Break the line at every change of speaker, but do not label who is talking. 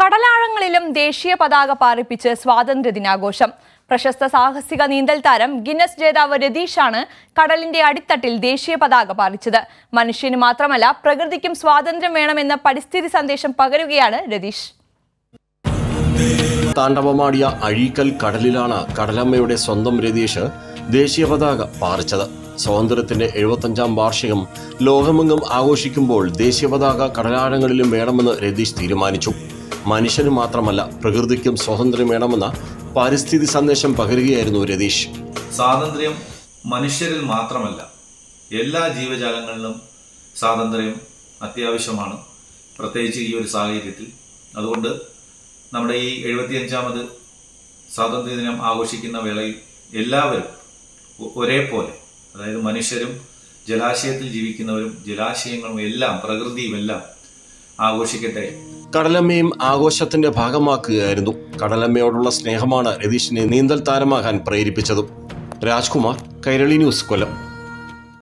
കടലാഴങ്ങളിലും ദേശീയ പതാക പാറിപ്പിച്ച് സ്വാതന്ത്ര്യ ദിനാഘോഷം പ്രശസ്ത സാഹസിക നീന്തൽ താരം ഗിന്നസ് ജേതാവ് രതീഷാണ് കടലിന്റെ അടിത്തട്ടിൽ ദേശീയ പതാക പാറിച്ചത് മനുഷ്യന് മാത്രമല്ല പ്രകൃതിക്കും സ്വാതന്ത്ര്യം വേണമെന്ന പരിസ്ഥിതി സന്ദേശം പകരുകയാണ് രതീഷ്
താണ്ഡവമാടിയ അഴീക്കൽ കടലിലാണ് കടലമ്മയുടെ സ്വന്തം രതീഷ് ദേശീയ പതാക പാറിച്ചത് സ്വാതന്ത്ര്യത്തിന്റെ എഴുപത്തഞ്ചാം വാർഷികം ലോകമെങ്ങും ആഘോഷിക്കുമ്പോൾ ദേശീയ പതാക കടലാഴങ്ങളിലും വേണമെന്ന് രതീഷ് തീരുമാനിച്ചു മനുഷ്യന് മാത്രമല്ല പ്രകൃതിക്കും സ്വാതന്ത്ര്യം വേണമെന്ന പരിസ്ഥിതി സന്ദേശം പകരുകയായിരുന്നു രതീഷ്
സ്വാതന്ത്ര്യം മനുഷ്യരിൽ മാത്രമല്ല എല്ലാ ജീവജാലങ്ങളിലും സ്വാതന്ത്ര്യം അത്യാവശ്യമാണ് പ്രത്യേകിച്ച് ഈ ഒരു സാഹചര്യത്തിൽ അതുകൊണ്ട് നമ്മുടെ ഈ എഴുപത്തിയഞ്ചാമത് സ്വാതന്ത്ര്യ ദിനം ആഘോഷിക്കുന്ന വേളയിൽ എല്ലാവരും ഒ- ഒരേപോലെ അതായത് മനുഷ്യരും ജലാശയത്തിൽ ജീവിക്കുന്നവരും ജലാശയങ്ങളും എല്ലാം പ്രകൃതിയും എല്ലാം ആഘോഷിക്കട്ടെ
കടലമ്മയും ആഘോഷത്തിന്റെ ഭാഗമാക്കുകയായിരുന്നു കടലമ്മയോടുള്ള സ്നേഹമാണ് രതീഷിനെ നീന്തൽ താരമാകാൻ പ്രേരിപ്പിച്ചതും രാജ്കുമാർ കൈരളി ന്യൂസ് കൊല്ലം